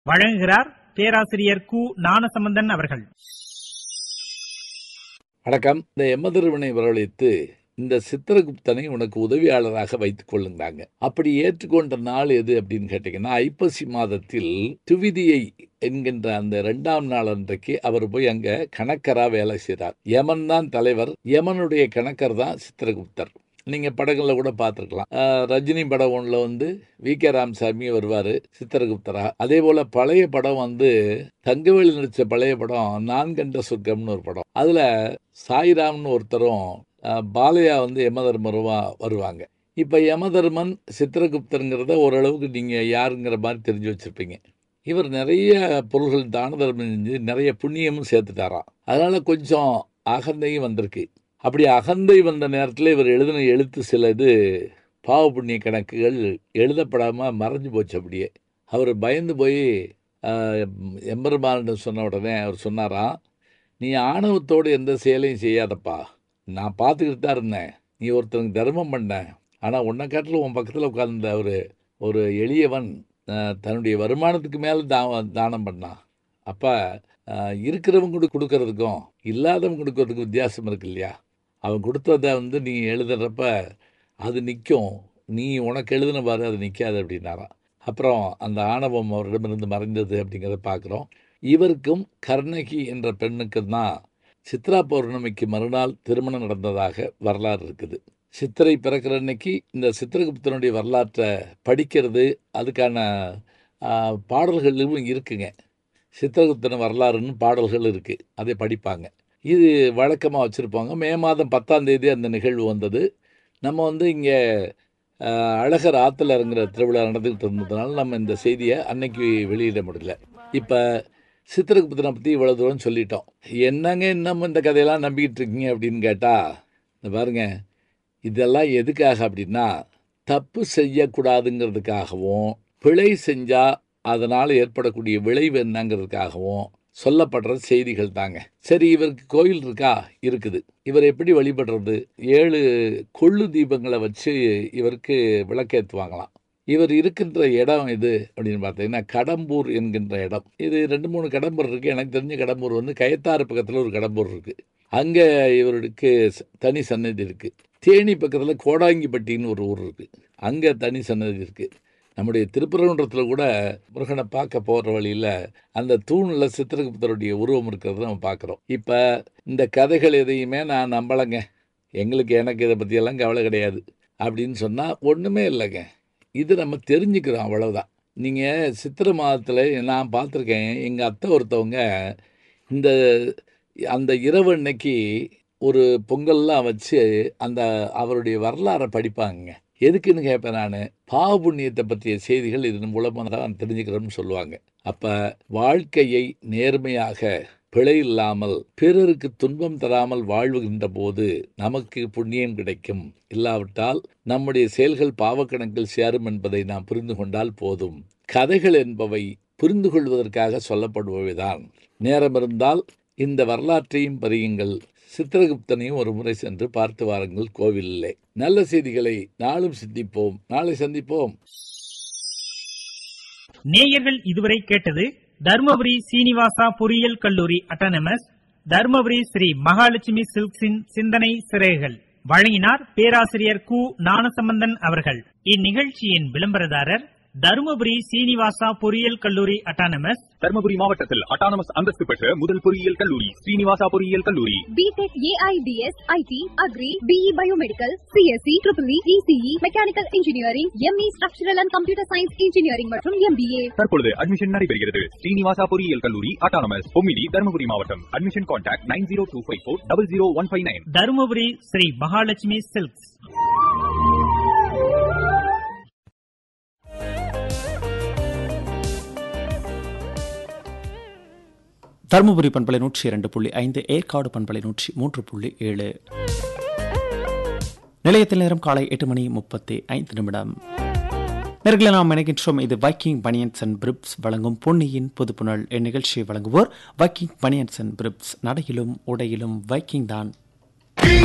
வழங்குகிறார் பேராசிரியர் கு ஞானசம்பந்தன் அவர்கள் வணக்கம் இந்த எமதருவினை வரவழைத்து இந்த சித்திரகுப்தனை உனக்கு உதவியாளராக வைத்துக் கொள்ளுங்கிறாங்க அப்படி ஏற்றுக்கொண்ட நாள் எது அப்படின்னு கேட்டீங்கன்னா ஐப்பசி மாதத்தில் துவிதியை என்கின்ற அந்த இரண்டாம் நாள் அன்றைக்கு அவர் போய் அங்க கணக்கரா வேலை செய்கிறார் யமன் தான் தலைவர் யமனுடைய கணக்கர் தான் சித்திரகுப்தர் நீங்க படங்கள்ல கூட பார்த்துருக்கலாம் ரஜினி படம் ஒன்றில் வந்து வி கே ராமசாமி வருவார் சித்திரகுப்தரா அதே போல பழைய படம் வந்து தங்கவேலு நடித்த பழைய படம் நான் கண்ட சொர்க்கம்னு ஒரு படம் அதில் சாய்ராம்னு ஒருத்தரும் அஹ், பாலையா வந்து யமதர்மருமா வருவாங்க இப்போ யமதர்மன் சித்திரகுப்தருங்கிறத ஓரளவுக்கு நீங்கள் யாருங்கிற மாதிரி தெரிஞ்சு வச்சுருப்பீங்க இவர் நிறைய பொருள்கள் தான தர்மம் செஞ்சு நிறைய புண்ணியமும் சேர்த்துட்டாராம் அதனால கொஞ்சம் அகந்தையும் வந்திருக்கு அப்படி அகந்தை வந்த நேரத்தில் இவர் எழுதின எழுத்து சில இது பாவ புண்ணிய கணக்குகள் எழுதப்படாமல் மறைஞ்சு போச்சு அப்படியே அவர் பயந்து போய் எம்பெருமான் சொன்ன உடனே அவர் சொன்னாராம் நீ ஆணவத்தோடு எந்த செயலையும் செய்யாதப்பா நான் பார்த்துக்கிட்டு தான் இருந்தேன் நீ ஒருத்தனுக்கு தர்மம் பண்ண ஆனால் உன்னை காட்டிலும் உன் பக்கத்தில் உட்கார்ந்த ஒரு ஒரு எளியவன் அஹ், தன்னுடைய வருமானத்துக்கு மேலே தா தானம் பண்ணான் அப்போ இருக்கிறவங்க கொடுக்கறதுக்கும் இல்லாதவங்க கொடுக்கறதுக்கும் வித்தியாசம் இருக்கு இல்லையா அவன் கொடுத்ததை வந்து நீ எழுதுறப்ப அது நிற்கும் நீ உனக்கு எழுதின பாரு அது நிற்காது அப்படின்னாராம் அப்புறம் அந்த ஆணவம் அவரிடமிருந்து மறைந்தது அப்படிங்கிறத பார்க்குறோம் இவருக்கும் கர்ணகி என்ற பெண்ணுக்கும் தான் சித்ரா பௌர்ணமிக்கு மறுநாள் திருமணம் நடந்ததாக வரலாறு இருக்குது சித்திரை பிறக்கிற அன்னைக்கு இந்த சித்திரகுப்தனுடைய வரலாற்றை படிக்கிறது அதுக்கான ஆ, பாடல்களும் இருக்குங்க சித்திரகுப்தன் வரலாறுன்னு பாடல்கள் இருக்குது அதை படிப்பாங்க இது வழக்கமாக வச்சுருப்பாங்க மே மாதம் பத்தாம் தேதி அந்த நிகழ்வு வந்தது நம்ம வந்து இங்கே அழகர் ஆற்றுல இறங்குற திருவிழா நடந்துக்கிட்டு இருந்ததுனால நம்ம இந்த செய்தியை அன்னைக்கு வெளியிட முடியல இப்போ சித்திரகுப்தனை பற்றி இவ்வளோ தூரம் சொல்லிட்டோம் என்னங்க இன்னமும் இந்த கதையெல்லாம் நம்பிக்கிட்டு இருக்கீங்க அப்படின்னு கேட்டால் இந்த பாருங்க இதெல்லாம் எதுக்காக அப்படின்னா தப்பு செய்யக்கூடாதுங்கிறதுக்காகவும் பிழை செஞ்சால் அதனால் ஏற்படக்கூடிய விளைவு என்னங்கிறதுக்காகவும் சொல்லப்படுற செய்திகள் தாங்க சரி இவருக்கு கோயில் இருக்கா இருக்குது இவர் எப்படி வழிபடுறது ஏழு கொள்ளு தீபங்களை வச்சு இவருக்கு விளக்கேற்றுவாங்களாம் இவர் இருக்கின்ற இடம் இது அப்படின்னு பார்த்தீங்கன்னா கடம்பூர் என்கின்ற இடம் இது ரெண்டு மூணு கடம்பூர் இருக்குது எனக்கு தெரிஞ்ச கடம்பூர் வந்து கயத்தாறு பக்கத்தில் ஒரு கடம்பூர் இருக்குது அங்கே இவருக்கு ச- தனி சன்னதி இருக்குது தேனி பக்கத்தில் கோடாங்கிப்பட்டின்னு ஒரு ஊர் இருக்குது அங்கே தனி சன்னதி இருக்குது நம்முடைய திருப்பரங்குன்றத்தில் கூட முருகனை பார்க்க போகிற வழியில் அந்த தூணில் சித்திரகுப்தருடைய உருவம் இருக்கிறத நம்ம பார்க்குறோம் இப்போ இந்த கதைகள் எதையுமே நான் நம்பலைங்க எங்களுக்கு எனக்கு இதை பற்றியெல்லாம் கவலை கிடையாது அப்படின்னு சொன்னால் ஒன்றுமே இல்லைங்க இது நம்ம தெரிஞ்சுக்கிறோம் அவ்வளவுதான் நீங்கள் சித்திரை மாதத்தில் நான் பார்த்துருக்கேன் எங்கள் அத்தை ஒருத்தவங்க இந்த அந்த இரவு அன்னைக்கு ஒரு பொங்கல்லாம் வச்சு அந்த அவருடைய வரலாறை படிப்பாங்க எதுக்குன்னு கேட்பேன் நான் பாவ புண்ணியத்தை பற்றிய செய்திகள் இதன் மூலமாக தான் தெரிஞ்சுக்கிறோம்னு சொல்லுவாங்க அப்போ வாழ்க்கையை நேர்மையாக பிழை இல்லாமல் பிறருக்கு துன்பம் தராமல் வாழ்வுகின்ற போது நமக்கு புண்ணியம் கிடைக்கும் இல்லாவிட்டால் நம்முடைய செயல்கள் பாவக்கணக்கில் சேரும் என்பதை நாம் புரிந்து கொண்டால் போதும் கதைகள் என்பவை புரிந்து கொள்வதற்காக சொல்லப்படுபவைதான் நேரம் இருந்தால் இந்த வரலாற்றையும் பறியுங்கள் சித்திரகுப்தனையும் ஒரு முறை சென்று பார்த்து வாருங்கள் கோவிலிலே நல்ல செய்திகளை நாளும் சிந்திப்போம் நாளை சந்திப்போம் நேயர்கள் இதுவரை கேட்டது தருமபுரி சீனிவாசா பொறியியல் கல்லூரி அட்டானமஸ் தருமபுரி ஸ்ரீ மகாலட்சுமி சில்க்ஸின் சிந்தனை சிறைகள் வழங்கினார் பேராசிரியர் கு ஞானசம்பந்தன் அவர்கள் இந்நிகழ்ச்சியின் விளம்பரதாரர் தருமபுரி சீனிவாசா பொறியியல் கல்லூரி அட்டானமஸ் தர்மபுரி மாவட்டத்தில் அட்டானமஸ் அந்தஸ்து பெற்ற முதல் பொறியியல் கல்லூரி ஸ்ரீனிவாசா பொறியியல் கல்லூரி BTech AIDS IT agri BE biomedical CSC triple ECE mechanical engineering ME structural and computer science engineering மற்றும் எம்பிஏ தற்பொழுது அட்மிஷன் நடைபெறுகிறது ஸ்ரீனிவாசா பொறியியல் கல்லூரி அட்டானமஸ் பொம்மிடி தர்மபுரி மாவட்டம் admission contact nine zero two five four double zero one five nine Dharmapuri Shri Mahalakshmi silks Dharmapuri பண்பலை நூற்றி இரண்டு புள்ளி ஐந்து ஏற்காடு பண்பலை நூற்றி மூன்று புள்ளி ஏழு நிலையத்தில் நேரம் காலை எட்டு மணி முப்பத்தி ஐந்து நிமிடம் நேர்களை நாம் நினைக்கின்றோம் இது வைக்கிங் பனியன்ஸ் அண்ட் பிரிப்ஸ் வழங்கும் பொன்னியின் புதுப்புணல் இந்நிகழ்ச்சியை வழங்குவோர் வைக்கிங் பனியன்ஸ் அண்ட் பிரிப்ஸ் நடையிலும் உடையிலும் வைக்கிங் தான்